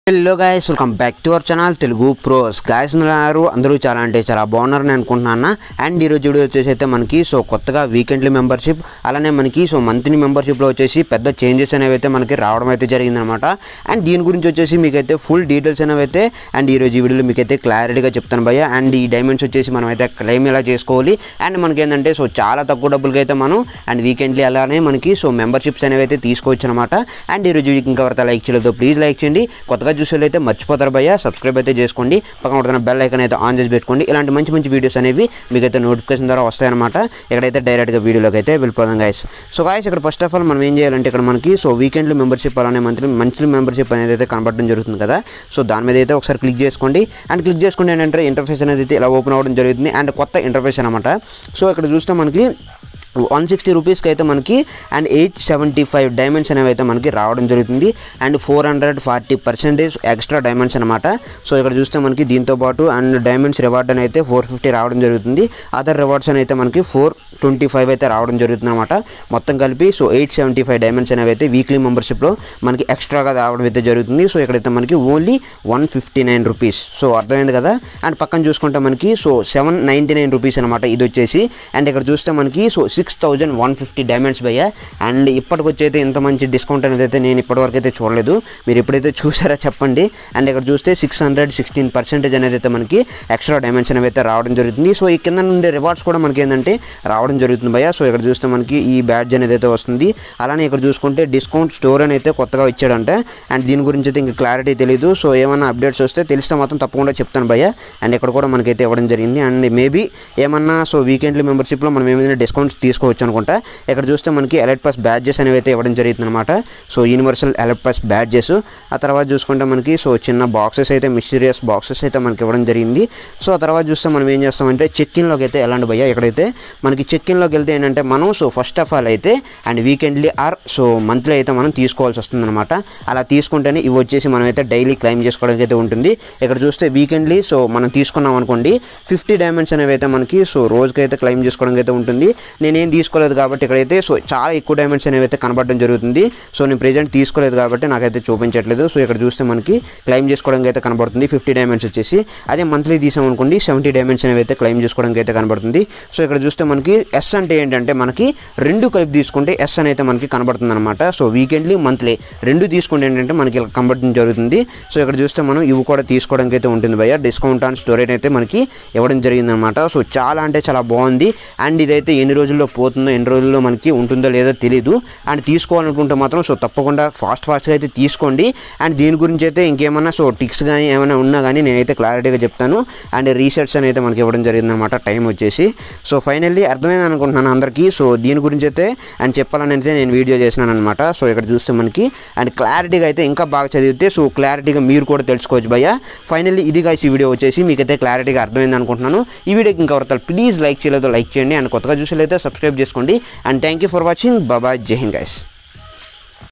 hello guys welcome back to our channel Telugu pros guys ఉన్నారు అందరూ చాలా అంటే చాలా బాగున్నారని అనుకుంటున్నాను అండ్ ఈరోజు వీడియో వచ్చేసి అయితే మనకి సో కొత్తగా వీకెండ్లీ మెంబర్షిప్ అలానే మనకి సో మంత్లీ మెంబర్షిప్లో వచ్చేసి పెద్ద చేంజెస్ అనేవి అయితే మనకి రావడం అయితే జరిగిందనమాట అండ్ దీని గురించి వచ్చేసి మీకైతే ఫుల్ డీటెయిల్స్ అనేవి అయితే అండ్ ఈరోజు ఈ వీడియోలో మీకైతే క్లారిటీగా చెప్తాను భయ్య అండ్ ఈ డైమండ్స్ వచ్చేసి మనం అయితే క్లెయిమ్ ఎలా చేసుకోవాలి అండ్ మనకి ఏంటంటే సో చాలా తక్కువ డబ్బులకి అయితే మనం అండ్ వీకెండ్లీ అలానే మనకి సో మెంబర్షిప్స్ అనేవి అయితే తీసుకోవచ్చు అనమాట అండ్ ఈరోజు వీడియోకి ఇంకా ఎవరైతే లైక్ చేయలేదు ప్లీజ్ లైక్ చేయండి కొత్తగా చూసేవాళ్ళు అయితే మర్చిపోతారు భయ్య సబ్స్క్రైబ్ అయితే చేసుకోండి పక్కన పడుతున్న బెల్ ఐకన్ అయితే ఆన్ చేసి పెట్టుకోండి ఇలాంటి మంచి మంచి వీడియోస్ అనేవి మీకైతే నోటిఫికేషన్ ద్వారా వస్తాయన్నమాట ఇక్కడైతే డైరెక్ట్గా వీడియోలోకి అయితే వెళ్ళిపోదాం గాయస్ సో గాయస్ ఇక్కడ ఫస్ట్ ఆఫ్ ఆల్ మనం ఏం చేయాలంటే ఇక్కడ మనకి సో వీకెండ్లో మెంబర్షిప్ అలానే మంత్లీ మంత్లీ మెంబర్షిప్ అనేది అయితే కనబడడం జరుగుతుంది కదా సో దాని మీద అయితే ఒకసారి క్లిక్ చేసుకోండి అండ్ క్లిక్ చేసుకుంటే ఏంటంటే ఇంటర్ఫేస్ అనేది అయితే ఇలా ఓపెన్ అవ్వడం జరుగుతుంది అండ్ కొత్త ఇంటర్ఫేస్ అనమాట సో ఇక్కడ చూస్తే మనకి వన్ సిక్స్టీ రూపీస్కి అయితే మనకి and eight seventy five diamonds అనేవి అయితే మనకి రావడం జరుగుతుంది and four hundred forty percentage extra diamonds అనమాట సో ఇక్కడ చూస్తే మనకి దీంతో పాటు అండ్ డైమండ్స్ రివార్డ్ అని అయితే ఫోర్ ఫిఫ్టీ రావడం జరుగుతుంది అదర్ రివార్డ్స్ అని అయితే మనకి ఫోర్ ట్వంటీ ఫైవ్ అయితే రావడం జరుగుతుంది అనమాట మొత్తం కలిపి so eight seventy five diamonds అనేవి అయితే వీక్లీ మెంబర్షిప్లో మనకి ఎక్స్ట్రాగా రావడం అయితే జరుగుతుంది సో ఇక్కడైతే మనకి only one fifty nine rupees so అర్థమైంది కదా అండ్ పక్కన చూసుకుంటే మనకి so seven ninety nine rupees అనమాట ఇది వచ్చేసి అండ్ ఇక్కడ చూస్తే మనకి so six thousand one fifty diamonds భయ్య అండ్ ఇప్పటికొచ్చి అయితే ఇంత మంచి డిస్కౌంట్ అనేది అయితే నేను ఇప్పటివరకు అయితే చూడలేదు మీరు ఎప్పుడైతే చూసారో చెప్పండి అండ్ ఇక్కడ చూస్తే సిక్స్ హండ్రెడ్ సిక్స్టీన్ పర్సెంటేజ్ అనేది అయితే మనకి ఎక్స్ట్రా డైమెన్షన్ అనేవి అయితే రావడం జరుగుతుంది సో ఈ కింద నుండి రివార్డ్స్ కూడా మనకి ఏంటంటే రావడం జరుగుతుంది భయ్య సో ఇక్కడ చూస్తే మనకి ఈ బ్యాడ్జ్ అనేది అయితే వస్తుంది అలానే ఇక్కడ చూసుకుంటే డిస్కౌంట్ స్టోర్ అని అయితే కొత్తగా ఇచ్చాడంటే అండ్ దీని గురించి అయితే ఇంకా క్లారిటీ తెలియదు సో ఏమైనా అప్డేట్స్ వస్తే తెలిస్తే మాత్రం తప్పకుండా చెప్తాను భయ్య అండ్ ఇక్కడ కూడా మనకైతే ఇవ్వడం జరిగింది అండ్ మేబీ ఏమన్నా సో వీకెండ్లీ మెంబర్షిప్లో మనం ఏమైనా డిస్కౌంట్స్ తీసుకోవచ్చు అనుకుంటా ఇక్కడ చూస్తే మనకి ఎలర్ట్ పాస్ బ్యాడ్జెస్ అనేవి అయితే ఇవ్వడం జరుగుతుంది అనమాట so universal alert pass badges ఆ తర్వాత చూసుకుంటే మనకి సో చిన్న బాక్సెస్ అయితే మిస్టీరియస్ బాక్సెస్ అయితే మనకి ఇవ్వడం జరిగింది సో ఆ తర్వాత చూస్తే మనం ఏం చేస్తామంటే చెక్ ఇన్లోకి అయితే ఎలాంటి భయ్య ఇక్కడైతే మనకి చెక్ ఇన్లోకి వెళ్తే ఏంటంటే మనం సో ఫస్ట్ ఆఫ్ ఆల్ అయితే and weekendly or so monthly అయితే మనం తీసుకోవాల్సి వస్తుంది అనమాట అలా తీసుకుంటేనే ఇవి వచ్చేసి మనం అయితే డైలీ క్లైమ్ చేసుకోవడానికి అయితే ఉంటుంది ఇక్కడ చూస్తే వీకెండ్లీ సో మనం తీసుకున్నాం అనుకోండి ఫిఫ్టీ డైమండ్స్ అనేవి అయితే మనకి సో రోజుకి అయితే క్లైమ్ చేసుకోవడానికి అయితే ఉంటుంది నేనేం తీసుకోలేదు కాబట్టి ఇక్కడైతే సో చాలా ఎక్కువ డైమండ్స్ అనేవి అయితే కనబడడం జరుగుతుంది సో నేను ప్రెజెంట్ తీసుకోలేదు కాబట్టి నాకైతే చూపించట్లేదు సో ఇక్కడ చూస్తే మనకి క్లైమ్ చేసుకోవడానికి అయితే కనబడుతుంది ఫిఫ్టీ డైమండ్స్ వచ్చేసి అదే మంత్లీ తీసామనుకోండి సెవెంటీ డైమండ్స్ అనేవి అయితే క్లైమ్ చేసుకోవడానికి అయితే కనబడుతుంది సో ఇక్కడ చూస్తే మనకి ఎస్ అంటే ఏంటంటే మనకి రెండు కలిపి తీసుకుంటే ఎస్ అని అయితే మనకి కనబడుతుంది అనమాట సో వీకెండ్లీ మంత్లీ రెండు తీసుకుంటే ఏంటంటే మనకి ఇలా కనబడడం జరుగుతుంది సో ఇక్కడ చూస్తే మనం ఇవి కూడా తీసుకోవడానికి అయితే ఉంటుంది భయ్య డిస్కౌంట్ ఆన్ స్టోరేజ్ అయితే మనకి ఇవ్వడం జరిగిందనమాట సో చాలా అంటే చాలా బాగుంది అండ్ ఇదైతే ఎన్ని రోజుల్లో పోతుందో ఎన్ని రోజుల్లో మనకి ఉంటుందో లేదో తెలియదు అండ్ తీసుకోవాలనుకుంటే మాత్రం సో తప్పకుండా ఫాస్ట్ ఫాస్ట్గా అయితే తీసుకోండి అండ్ దీని గురించి అయితే ఇంకేమన్నా సో టిక్స్ కానీ ఏమైనా ఉన్నా కానీ నేనైతే క్లారిటీగా చెప్తాను అండ్ రీసెర్చ్ అని అయితే మనకి ఇవ్వడం జరిగిందనమాట టైం వచ్చేసి సో ఫైనల్లీ అర్థమైంది అనుకుంటున్నాను అందరికీ సో దీని గురించి అయితే అండ్ చెప్పాలని అయితే నేను వీడియో చేసినాను అనమాట సో ఇక్కడ చూస్తే మనకి అండ్ క్లారిటీగా అయితే ఇంకా బాగా చదివితే సో క్లారిటీగా మీరు కూడా తెలుసుకోవచ్చు భయ్య ఫైనల్లీ ఇది guys ఈ వీడియో వచ్చేసి మీకైతే క్లారిటీగా అర్థమైంది అనుకుంటున్నాను ఈ వీడియోకి ఇంకా ఎవరితో ప్లీజ్ లైక్ చేయలేదో లైక్ చేయండి అండ్ కొత్తగా చూసేలైతే సబ్స్క్రైబ్ చేసుకోండి and thank you for watching బాబా జై హింద్ గైస్